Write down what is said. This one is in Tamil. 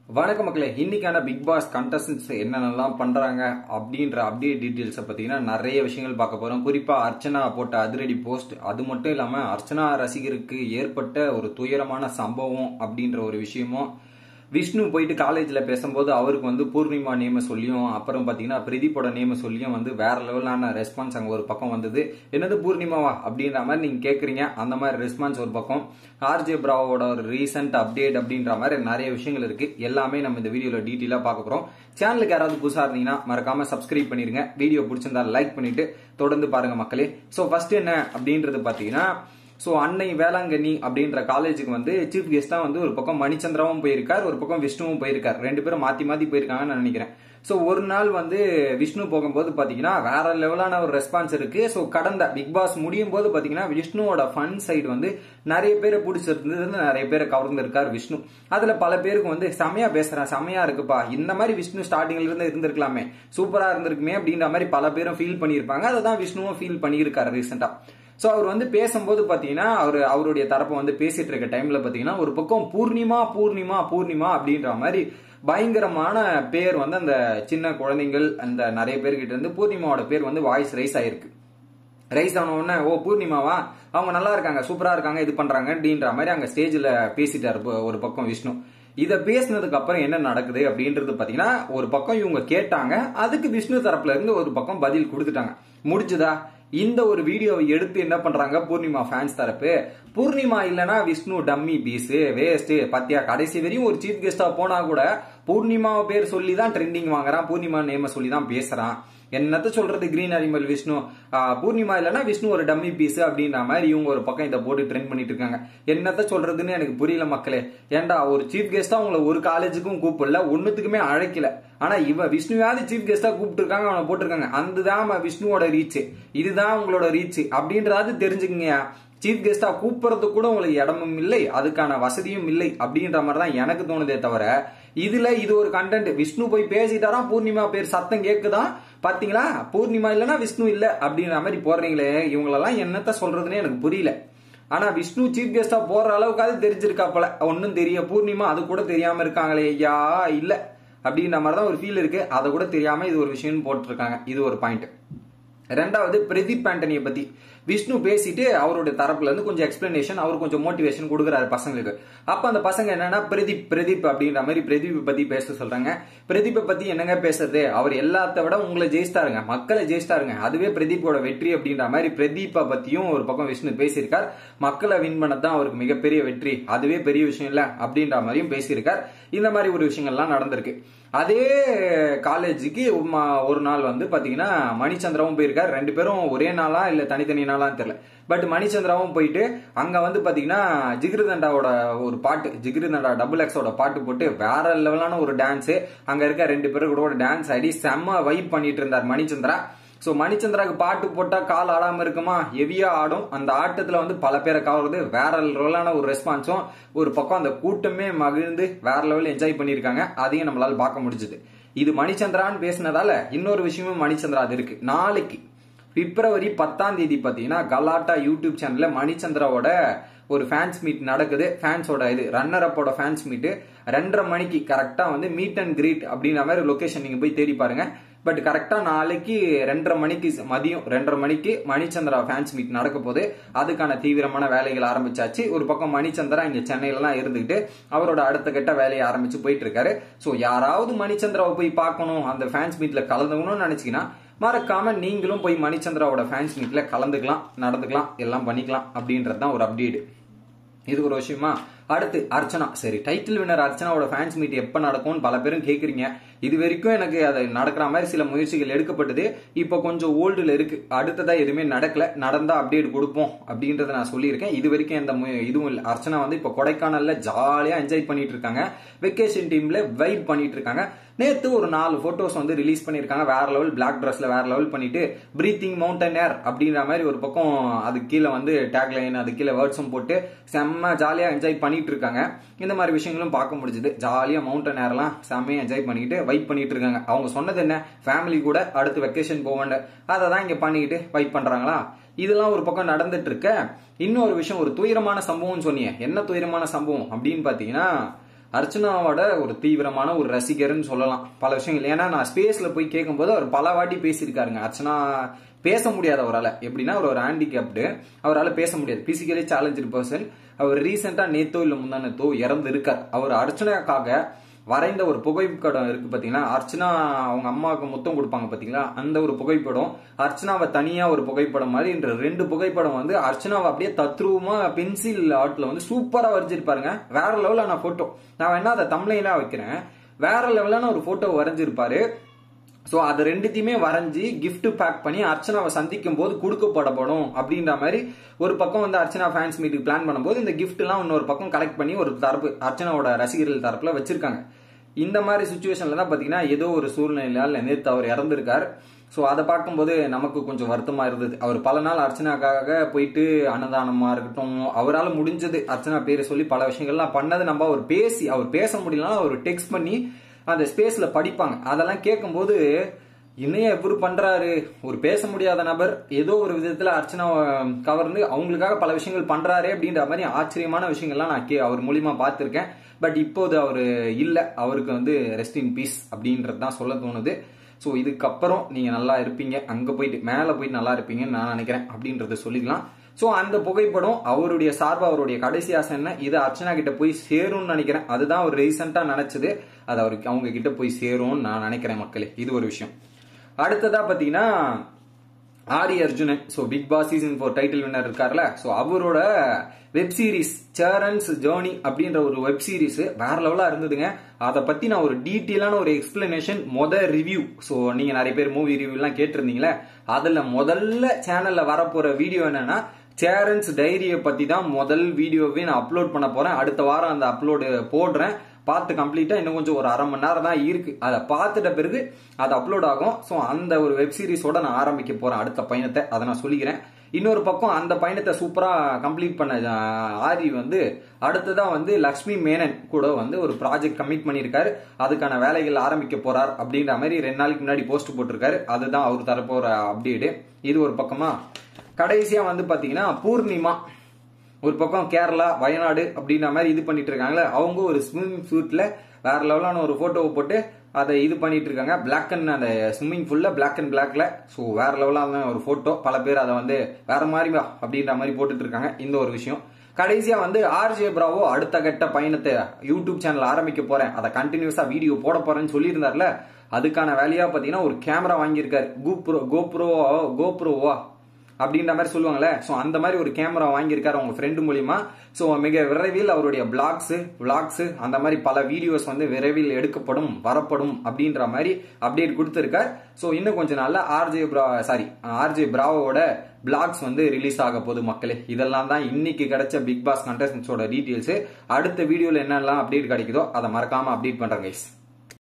வணக்க மக்களே இன்னைக்கான பிக் பாஸ் கண்டஸ்டன்ஸ் என்னென்னலாம் பண்றாங்க அப்படின்ற அப்டேட் டீட்டெயில்ஸை பார்த்தீங்கன்னா நிறைய விஷயங்கள் பார்க்க போறோம் குறிப்பா அர்ச்சனா போட்ட அதிரடி போஸ்ட் அது மட்டும் இல்லாம அர்ச்சனா ரசிகருக்கு ஏற்பட்ட ஒரு துயரமான சம்பவம் அப்படின்ற ஒரு விஷயமும் விஷ்ணு போயிட்டு காலேஜில் பேசும்போது அவருக்கு வந்து பூர்ணிமா நேம சொல்லியும் அப்புறம் பார்த்தீங்கன்னா பிரதீப்போட நேம சொல்லியும் வந்து வேற லெவலான ரெஸ்பான்ஸ் அங்கே ஒரு பக்கம் வந்தது என்னது பூர்ணிமாவா அப்படின்ற மாதிரி நீங்கள் கேட்குறீங்க அந்த மாதிரி ரெஸ்பான்ஸ் ஒரு பக்கம் ஆர்ஜே பிராவோட ஒரு ரீசெண்ட் அப்டேட் அப்படின்ற மாதிரி நிறைய விஷயங்கள் இருக்கு எல்லாமே நம்ம இந்த வீடியோவில் டீட்டெயிலாக பார்க்க போகிறோம் சேனலுக்கு யாராவது புதுசாக இருந்தீங்கன்னா மறக்காம சப்ஸ்கிரைப் பண்ணிருங்க வீடியோ பிடிச்சிருந்தா லைக் பண்ணிட்டு தொடர்ந்து பாருங்க மக்களே ஸோ ஃபர்ஸ்ட் என்ன அப்படின்றது பார்த்தீங்கன்னா ஸோ அன்னை வேளாங்கண்ணி அப்படின்ற காலேஜுக்கு வந்து சீஃப் கெஸ்டா வந்து ஒரு பக்கம் மணிச்சந்திராவும் போயிருக்கார் ஒரு பக்கம் விஷ்ணுவும் போயிருக்கார் ரெண்டு பேரும் மாத்தி மாத்தி போயிருக்காங்கன்னு நான் நினைக்கிறேன் ஸோ ஒரு நாள் வந்து விஷ்ணு போகும்போது பார்த்தீங்கன்னா வேற லெவலான ஒரு ரெஸ்பான்ஸ் இருக்கு ஸோ கடந்த பிக் பாஸ் முடியும் போது பார்த்தீங்கன்னா விஷ்ணுவோட ஃபன் சைடு வந்து நிறைய பேரை பிடிச்சிருந்தது நிறைய பேரை கவர்ந்திருக்கார் விஷ்ணு அதுல பல பேருக்கு வந்து செமையா பேசுறேன் செமையா இருக்குப்பா இந்த மாதிரி விஷ்ணு ஸ்டார்டிங்ல இருந்து இருந்திருக்கலாமே சூப்பரா இருந்திருக்குமே அப்படின்ற மாதிரி பல பேரும் ஃபீல் பண்ணியிருப்பாங்க அதை தான் விஷ்ணுவும் ஃபீல் பண்ணியிருக்காரு ரீசெண்டா ஸோ அவர் வந்து பேசும்போது பார்த்தீங்கன்னா அவர் அவருடைய தரப்பை வந்து பேசிட்டு இருக்க டைம்ல பார்த்தீங்கன்னா ஒரு பக்கம் பூர்ணிமா பூர்ணிமா பூர்ணிமா அப்படின்ற மாதிரி பயங்கரமான பேர் வந்து அந்த சின்ன குழந்தைங்கள் அந்த நிறைய பேர்கிட்ட இருந்து பூர்ணிமாவோட பேர் வந்து வாய்ஸ் ரைஸ் ஆயிருக்கு ரைஸ் ஆன உடனே ஓ பூர்ணிமாவா அவங்க நல்லா இருக்காங்க சூப்பரா இருக்காங்க இது பண்றாங்க அப்படின்ற மாதிரி அங்க ஸ்டேஜ்ல பேசிட்டாரு ஒரு பக்கம் விஷ்ணு இதை பேசினதுக்கு அப்புறம் என்ன நடக்குது அப்படின்றது பாத்தீங்கன்னா ஒரு பக்கம் இவங்க கேட்டாங்க அதுக்கு விஷ்ணு தரப்புல இருந்து ஒரு பக்கம் பதில் கொடுத்துட்டாங்க முடிஞ்சுதா இந்த ஒரு வீடியோவை எடுத்து என்ன பண்றாங்க பூர்ணிமா ஃபேன்ஸ் தரப்பு பூர்ணிமா இல்லனா விஷ்ணு டம்மி பீஸ் வேஸ்ட் பத்தியா கடைசி வரையும் ஒரு சீஃப் கெஸ்டா போனா கூட பூர்ணிமா பேர் சொல்லி தான் ட்ரெண்டிங் வாங்குறான் பூர்ணிமா நேம சொல்லி தான் பேசுறான் என்னத்த சொல்றது கிரீன் அனிமல் விஷ்ணு பூர்ணிமா இல்லைன்னா விஷ்ணு ஒரு டம்மி பீஸ் அப்படின்ற மாதிரி இவங்க ஒரு பக்கம் இதை போட்டு ட்ரெண்ட் பண்ணிட்டு இருக்காங்க என்னத்த சொல்றதுன்னு எனக்கு புரியல மக்களே ஏன்டா ஒரு சீஃப் கெஸ்டா உங்களை ஒரு காலேஜுக்கும் கூப்பிடல ஒன்னுத்துக்குமே அழைக்கல ஆனா இவன் விஷ்ணுவாவது சீஃப் கெஸ்டா கூப்பிட்டு இருக்காங்க அவனை போட்டிருக்காங்க அதுதான் விஷ்ணுவோட ரீச் இதுதான் உங்களோட ரீச் அப்படின்றது தெரிஞ்சுக்கங்க சீஃப் கெஸ்டா கூப்பிடுறது கூட உங்களுக்கு இடமும் இல்லை அதுக்கான வசதியும் இல்லை அப்படின்ற மாதிரி தான் எனக்கு தோணுதே தவிர இதுல இது ஒரு கண்டென்ட் விஷ்ணு போய் பேசிட்டாரா பூர்ணிமா பேர் சத்தம் கேக்குதான் பாத்தீங்களா பூர்ணிமா இல்லனா விஷ்ணு இல்ல அப்படின்ற மாதிரி போடுறீங்களே இவங்களெல்லாம் என்னத்த சொல்றதுன்னு எனக்கு புரியல ஆனா விஷ்ணு சீஃப் கெஸ்டா போற அளவுக்காவது தெரிஞ்சிருக்காப்பல ஒன்னும் தெரிய பூர்ணிமா அது கூட தெரியாம இருக்காங்களே ஐயா இல்ல அப்படின்ற மாதிரி தான் ஒரு ஃபீல் இருக்கு அதை கூட தெரியாம இது ஒரு விஷயம் போட்டிருக்காங்க இது ஒரு பாயிண்ட் ரெண்டாவது பிரதீப் ஆண்டனியை பத்தி விஷ்ணு பேசிட்டு அவருடைய தரப்புல இருந்து கொஞ்சம் எக்ஸ்பிளனேஷன் அவர் கொஞ்சம் மோட்டிவேஷன் கொடுக்குறாரு பசங்களுக்கு அப்ப அந்த பசங்க என்னன்னா பிரதீப் பிரதீப் அப்படின்ற மாதிரி பிரதீப் பத்தி பேச சொல்றாங்க பிரதீப்பை பத்தி என்னங்க பேசுறது அவர் எல்லாத்த விட உங்களை ஜெயிச்சிட்டாருங்க மக்களை ஜெயிச்சிட்டாருங்க அதுவே பிரதீப்போட வெற்றி அப்படின்ற மாதிரி பிரதீப்பை பத்தியும் ஒரு பக்கம் விஷ்ணு பேசியிருக்கார் மக்களை வின் பண்ணதான் அவருக்கு மிகப்பெரிய வெற்றி அதுவே பெரிய விஷயம் இல்ல அப்படின்ற மாதிரியும் பேசியிருக்கார் இந்த மாதிரி ஒரு விஷயங்கள்லாம் நடந்திருக்கு அதே காலேஜுக்கு ஒரு நாள் வந்து பாத்தீங்கன்னா மணிச்சந்திராவும் போயிருக்காரு ரெண்டு பேரும் ஒரே நாளா இல்ல தனித்தனி நாளான்னு தெரியல பட் மணிச்சந்திராவும் போயிட்டு அங்க வந்து பாத்தீங்கன்னா ஜிகிருதண்டாவோட ஒரு பாட்டு ஜிகிருதண்டா டபுள் எக்ஸோட பாட்டு போட்டு வேற லெவலான ஒரு டான்ஸ் அங்க இருக்க ரெண்டு பேரும் கூட டான்ஸ் ஆடி செம்ம வைப் பண்ணிட்டு இருந்தார் மணிச்சந்திரா ஸோ மணிச்சந்திராக்கு பாட்டு போட்டா கால் ஆடாம இருக்குமா ஹெவியா ஆடும் அந்த ஆட்டத்துல வந்து பல பேரை கவருது வேற லெவலான ஒரு ரெஸ்பான்ஸும் ஒரு பக்கம் அந்த கூட்டமே மகிழ்ந்து வேற லெவல் என்ஜாய் பண்ணியிருக்காங்க அதையும் நம்மளால பார்க்க முடிஞ்சது இது மணிச்சந்திரான்னு பேசினதால இன்னொரு விஷயமும் மணிச்சந்திரா அது இருக்கு நாளைக்கு பிப்ரவரி பத்தாம் தேதி பாத்தீங்கன்னா கலாட்டா யூடியூப் சேனல்ல மணிச்சந்திராவோட ஒரு ஃபேன்ஸ் மீட் நடக்குது ஃபேன்ஸோட இது ரன்னர் அப்போட ஃபேன்ஸ் மீட் ரெண்டரை மணிக்கு கரெக்டா வந்து மீட் அண்ட் கிரீட் அப்படின்ற மாதிரி லொகேஷன் நீங்க போய் தேடி பாருங்க பட் கரெக்டா நாளைக்கு ரெண்டரை மணிக்கு மதியம் ரெண்டரை மணிக்கு மணிச்சந்திரா ஃபேன்ஸ் மீட் நடக்க போது அதுக்கான தீவிரமான வேலைகள் ஆரம்பிச்சாச்சு ஒரு பக்கம் மணிச்சந்திரா இங்க சென்னையிலலாம் இருந்துகிட்டு அவரோட அடுத்த கட்ட வேலையை ஆரம்பிச்சு போயிட்டு இருக்காரு ஸோ யாராவது மணிச்சந்திராவை போய் பார்க்கணும் அந்த ஃபேன்ஸ் மீட்ல கலந்துக்கணும்னு நினைச்சீங்கன்னா மறக்காம நீங்களும் போய் மணிச்சந்திராவோட ஃபேன்ஸ் மீட்ல கலந்துக்கலாம் நடந்துக்கலாம் எல்லாம் பண்ணிக்கலாம் அப்படின்றது தான் ஒரு அப்டேட் இது ஒரு விஷயமா அடுத்து அர்ச்சனா சரி டைட்டில் வினர் அர்ச்சனாவோட ஃபேன்ஸ் மீட் எப்ப நடக்கும்னு பல பேரும் கேக்குறீங்க இது வரைக்கும் எனக்கு அது நடக்கிற மாதிரி சில முயற்சிகள் எடுக்கப்பட்டது இப்போ கொஞ்சம் ஓல்டுல இருக்கு அடுத்ததா எதுவுமே நடக்கல நடந்தா அப்டேட் கொடுப்போம் அப்படின்றத நான் சொல்லியிருக்கேன் இது வரைக்கும் எந்த இதுவும் இல்லை அர்ச்சனா வந்து இப்போ கொடைக்கானல்ல ஜாலியா என்ஜாய் பண்ணிட்டு இருக்காங்க வெக்கேஷன் டீம்ல வைப் பண்ணிட்டு இருக்காங்க நேத்து ஒரு நாலு போட்டோஸ் வந்து ரிலீஸ் பண்ணிருக்காங்க வேற லெவல் பிளாக் ட்ரெஸ்ல வேற லெவல் பண்ணிட்டு பிரீத்திங் மவுண்டன் ஏர் அப்படின்ற மாதிரி ஒரு பக்கம் அது கீழே வந்து டேக் லைன் அது கீழே வேர்ட்ஸும் போட்டு செம்ம ஜாலியா என்ஜாய் பண்ணிட்டு இருக்காங்க இந்த மாதிரி விஷயங்களும் பார்க்க முடிஞ்சது ஜாலியா மவுண்டன் ஏர்லாம் செம்மையா என்ஜாய் பண்ணிக்கிட்டு வைப் பண்ணிட்டு இருக்காங்க அவங்க சொன்னது என்ன ஃபேமிலி கூட அடுத்து வெக்கேஷன் போவேன் அதை தான் இங்க பண்ணிக்கிட்டு வைப் பண்றாங்களா இதெல்லாம் ஒரு பக்கம் நடந்துட்டு இருக்க இன்னொரு விஷயம் ஒரு துயரமான சம்பவம் சொன்னீங்க என்ன துயரமான சம்பவம் அப்படின்னு பாத்தீங்கன்னா அர்ச்சனாவோட ஒரு தீவிரமான ஒரு ரசிகர்னு சொல்லலாம் பல விஷயங்கள் ஏன்னா நான் ஸ்பேஸ்ல போய் கேட்கும்போது அவர் பல வாட்டி பேசியிருக்காருங்க அர்ச்சனா பேச முடியாது அவரால் எப்படின்னா அவர் ஒரு ஹேண்டிகேப்டு அவரால் பேச முடியாது பிசிக்கலி சேலஞ்சு பர்சன் அவர் ரீசெண்டா நேத்தோ இல்ல முந்தானத்தோ இறந்து இருக்கார் அவர் அர்ச்சனாக்காக வரைந்த ஒரு புகைப்படம் இருக்கு பாத்தீங்களா அர்ச்சனா அவங்க அம்மாவுக்கு முத்தம் கொடுப்பாங்க பாத்தீங்களா அந்த ஒரு புகைப்படம் அர்ச்சனாவை தனியா ஒரு புகைப்படம் மாதிரி இந்த ரெண்டு புகைப்படம் வந்து அர்ச்சனாவை அப்படியே தத்ரூபமா பென்சில் ஆர்ட்ல வந்து சூப்பரா வரைஞ்சிருப்பாருங்க வேற லெவலான போட்டோ நான் வேணா அதை தம்ளைனா வைக்கிறேன் வேற லெவலான ஒரு போட்டோ வரைஞ்சிருப்பாரு ஸோ அது ரெண்டுத்தையுமே வரைஞ்சி gift பேக் பண்ணி அர்ச்சனாவை சந்திக்கும் போது கொடுக்கப்படப்படும் அப்படின்ற மாதிரி ஒரு பக்கம் வந்து அர்ச்சனா ஃபேன்ஸ் மீட்டுக்கு பிளான் பண்ணும்போது இந்த gift எல்லாம் இன்னொரு பக்கம் கலெக்ட் பண்ணி ஒரு தரப்பு அர்ச்சனாவோட ரசிகர்கள் தரப்புல வச்சிருக்காங்க இந்த மாதிரி சுச்சுவேஷன்ல தான் பாத்தீங்கன்னா ஏதோ ஒரு சூழ்நிலையால் நேற்று அவர் இறந்திருக்கார் ஸோ அதை பார்க்கும்போது நமக்கு கொஞ்சம் வருத்தமா இருந்தது அவர் பல நாள் அர்ச்சனாக்காக போயிட்டு அன்னதானமா இருக்கட்டும் அவரால் முடிஞ்சது அர்ச்சனா பேரை சொல்லி பல விஷயங்கள்லாம் பண்ணது நம்ம அவர் பேசி அவர் பேச முடியலனா அவர் டெக்ஸ்ட் பண்ணி அந்த ஸ்பேஸ்ல படிப்பாங்க அதெல்லாம் கேட்கும்போது இன்னைய எப்படி பண்றாரு ஒரு பேச முடியாத நபர் ஏதோ ஒரு விதத்துல அர்ச்சனா கவர்ந்து அவங்களுக்காக பல விஷயங்கள் பண்றாரே அப்படின்ற மாதிரி ஆச்சரியமான விஷயங்கள்லாம் நான் கே அவர் மூலியமா பார்த்திருக்கேன் பட் இப்போது அவர் இல்ல அவருக்கு வந்து ரெஸ்ட் இன் பீஸ் அப்படின்றது தான் சொல்ல தோணுது ஸோ இதுக்கப்புறம் நீங்க நல்லா இருப்பீங்க அங்க போயிட்டு மேல போயிட்டு நல்லா இருப்பீங்கன்னு நான் நினைக்கிறேன் அப்படின்றத சொல்லிக்கலாம் ஸோ அந்த புகைப்படம் அவருடைய சார்பு அவருடைய கடைசி ஆசை என்ன இது அர்ச்சனா கிட்ட போய் சேரும்னு நினைக்கிறேன் அதுதான் அவர் ரீசெண்டா நினைச்சது அது அவருக்கு அவங்க கிட்ட போய் சேரும்னு நான் நினைக்கிறேன் மக்களே இது ஒரு விஷயம் அடுத்ததா பாத்தீங்கன்னா Aari Arjunan so big boss season four title winner இருக்கார்ல ஸோ அவரோட வெப் சீரிஸ் சேரன்ஸ் ஜேர்னி அப்படின்ற ஒரு வெப் சீரிஸ் வேற லெவலா இருந்ததுங்க அதை பத்தி நான் ஒரு டீட்டெயிலான ஒரு எக்ஸ்பிளனேஷன் மொத ரிவ்யூ ஸோ நீங்க நிறைய பேர் மூவி ரிவ்யூ எல்லாம் கேட்டிருந்தீங்களே அதுல முதல்ல சேனல்ல வரப்போற வீடியோ என்னன்னா சேரன்ஸ் டைரியை பத்தி தான் முதல் வீடியோவே நான் அப்லோட் பண்ண போறேன் அடுத்த வாரம் அந்த அப்லோடு போடுறேன் பார்த்து கம்ப்ளீட்டா இன்னும் கொஞ்சம் ஒரு அரை மணி நேரம் தான் இருக்கு அதை பார்த்துட்ட பிறகு அது அப்லோட் ஆகும் ஸோ அந்த ஒரு வெப் சீரிஸோட நான் ஆரம்பிக்க போறேன் அடுத்த பயணத்தை அதை நான் சொல்லிக்கிறேன் இன்னொரு பக்கம் அந்த பயணத்தை சூப்பரா கம்ப்ளீட் பண்ண அஹ், ஆரி வந்து அடுத்ததா வந்து லக்ஷ்மி மேனன் கூட வந்து ஒரு ப்ராஜெக்ட் கமிட் பண்ணியிருக்காரு அதுக்கான வேலைகள் ஆரம்பிக்க போறார் அப்படின்ற மாதிரி ரெண்டு நாளைக்கு முன்னாடி போஸ்ட் போட்டிருக்காரு அதுதான் அவர் தரப்போற அப்டேட் இது ஒரு பக்கமா கடைசியா வந்து பாத்தீங்கன்னா பூர்ணிமா ஒரு பக்கம் கேரளா வயநாடு அப்படின்ற மாதிரி இது பண்ணிட்டு இருக்காங்களே அவங்க ஒரு ஸ்விம்மிங் சூட்ல வேற லெவலான ஒரு போட்டோவை போட்டு அதை இது பண்ணிட்டு இருக்காங்க பிளாக் அண்ட் அந்த ஸ்விம்மிங் ஃபுல்ல பிளாக் அண்ட் பிளாக்ல ஸோ வேற லெவலான ஒரு போட்டோ பல பேர் அதை வந்து வேற மாதிரி வா அப்படின்ற மாதிரி போட்டுட்டு இருக்காங்க இந்த ஒரு விஷயம் கடைசியா வந்து ஆர்ஜே பிராவோ அடுத்த கட்ட பயணத்தை யூடியூப் சேனல் ஆரம்பிக்க போறேன் அதை கண்டினியூஸா வீடியோ போட போறேன்னு சொல்லியிருந்தார்ல அதுக்கான வேலையா பாத்தீங்கன்னா ஒரு கேமரா வாங்கியிருக்காரு கோப்ரோ கோப்ரோ கோப்ரோவா அப்படின்ற மாதிரி சொல்லுவாங்கல்ல ஸோ அந்த மாதிரி ஒரு கேமரா வாங்கியிருக்காரு அவங்க ஃப்ரெண்டு மூலியமா ஸோ மிக விரைவில் அவருடைய பிளாக்ஸ் விளாக்ஸ் அந்த மாதிரி பல வீடியோஸ் வந்து விரைவில் எடுக்கப்படும் வரப்படும் அப்படின்ற மாதிரி அப்டேட் கொடுத்துருக்கார் ஸோ இன்னும் கொஞ்சம் நாள்ல ஆர்ஜே பிரா சாரி ஆர்ஜே பிராவோட பிளாக்ஸ் வந்து ரிலீஸ் ஆக போகுது மக்களே இதெல்லாம் தான் இன்னைக்கு கிடைச்ச பிக் பாஸ் கண்டஸ்டன்ஸோட டீட்டெயில்ஸ் அடுத்த வீடியோல என்னெல்லாம் அப்டேட் கிடைக்குதோ அதை மறக்காம அப்டேட் பண்றேன் கைஸ்